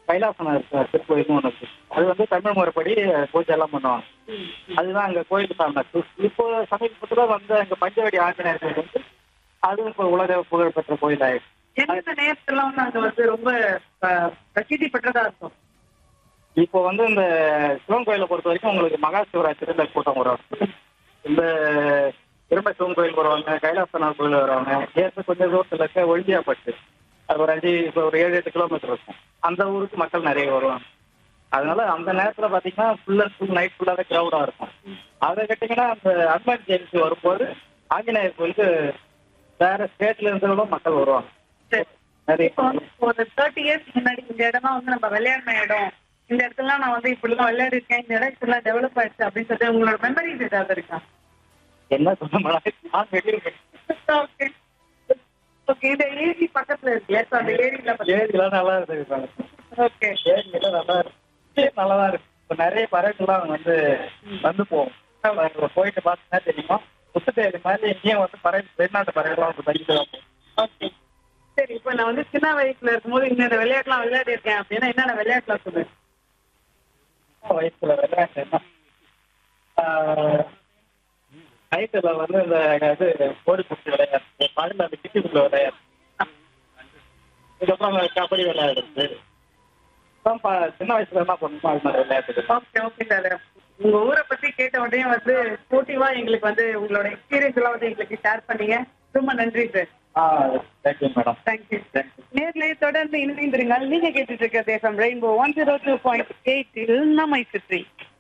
கைலாசனார் திருக்கோயில்னு ஒன்று இருக்கு அது வந்து தமிழ் முறைப்படி பூஜை எல்லாம் பண்ணுவாங்க அதுதான் அங்க கோயில் ஃபேமஸ் இப்போ சமீபத்துல வந்து அங்க பஞ்சவடி ஆஞ்சநேயர் கோயில் வந்து அதுவும் இப்போ உலக புகழ்பெற்ற கோயில் ஆயிடுச்சு எந்தெந்த நேரத்துல வந்து அங்க வந்து ரொம்ப அஹ், பிரசித்தி பெற்றதா இருக்கும் இப்போ வந்து இந்த சிவன் கோயிலை பொறுத்த வரைக்கும் உங்களுக்கு மகா சிவராத்திரியில் கூட்டம் வரும் இந்த திரும்ப சிவன் கோயில் வருவாங்க கைலாசநாத் கோயில் வருவாங்க ஏற்று கொஞ்சம் தூரத்தில் இருக்க ஒழிஞ்சியாப்பட்டு அது ஒரு அஞ்சு இப்போ ஒரு ஏழு எட்டு கிலோமீட்டர் இருக்கும் அந்த ஊருக்கு மக்கள் நிறைய வருவாங்க அதனால அந்த நேரத்தில் பார்த்தீங்கன்னா ஃபுல் அண்ட் ஃபுல் நைட் ஃபுல்லாகவே க்ரௌடாக இருக்கும் அதை கேட்டிங்கன்னா அந்த அட்வான்ஸ் ஜெயந்தி வரும்போது ஆஞ்சநேயர் கோயிலுக்கு வேற ஸ்டேட்ல இருந்து கூட மக்கள் வருவாங்க சரி. நிறைய இப்போ வந்து ஒரு தேர்ட்டி இயர்ஸ் முன்னாடி இந்த இடம் வந்து நம்ம விளையாடின இடம் இந்த இடத்துல நான் வந்து இப்படிலாம் விளையாடி இருக்கேன் இந்த இடம் இப்படிலாம் டெவலப் ஆயிடுச்சு அப்படின்னு சொல்லிட்டு உங்களோட மெமரிஸ் ஏதாவது இருக்கா என்ன சொல்ல முடியாது நான் வெளியே ஓகே ஓகே இந்த ஏரி பக்கத்துல இருக்கு ஸோ அந்த ஏரியில ஏரிலாம் நல்லா இருக்கு ஓகே ஏரியில நல்லா இருக்கு நல்லா தான் இருக்கு இப்போ நிறைய பறவைகள்லாம் வந்து வந்து போகும் அங்க போயிட்டு பார்த்தீங்கன்னா தெரியுமா புத்துட்டேரி மாதிரி இங்கேயும் வந்து பறவை வெளிநாட்டு பறவைகள்லாம் வந்து தங்கிட்டு தான் போகும் ஓகே சரி இப்போ நான் வந்து சின்ன வயசுல இருக்கும்போது இந்த விளையாட்டுலாம் விளையாடி இருக்கேன் அப்படின்னா என்னென்ன விளையாட்டுலாம் சொல்லு சின்ன வயசுல விளையாட்டு என்ன நைட்டுல வந்து இந்த இது கோடி குச்சி விளையாட்டு பகல்ல அந்த கிட்டிக்குள்ள விளையாட்டு இதுக்கப்புறம் அந்த கபடி விளையாடுறது அதான் ப- சின்ன வயசுல என்ன பண்ணுமோ அது மாதிரி விளையாட்டு ஓகே ஓகே சார் உங்க ஊரை பத்தி கேட்ட உடனே வந்து ஸ்போர்ட்டிவா எங்களுக்கு வந்து உங்களோட எக்ஸ்பீரியன்ஸ் எல்லாம் வந்து எங்களுக்கு ஷேர் பண்ணீங்க ரொம்ப நன்றி சார் ஆ தேங்க்யூ மேடம் தேங்க்யூ தேங்க்யூ நேர்ல தொடர்ந்து இணைந்திருங்கள் நீங்க கேட்டுட்டு இருக்க தேசம் Rainbow one zero two point eight நம்மை சுற்றி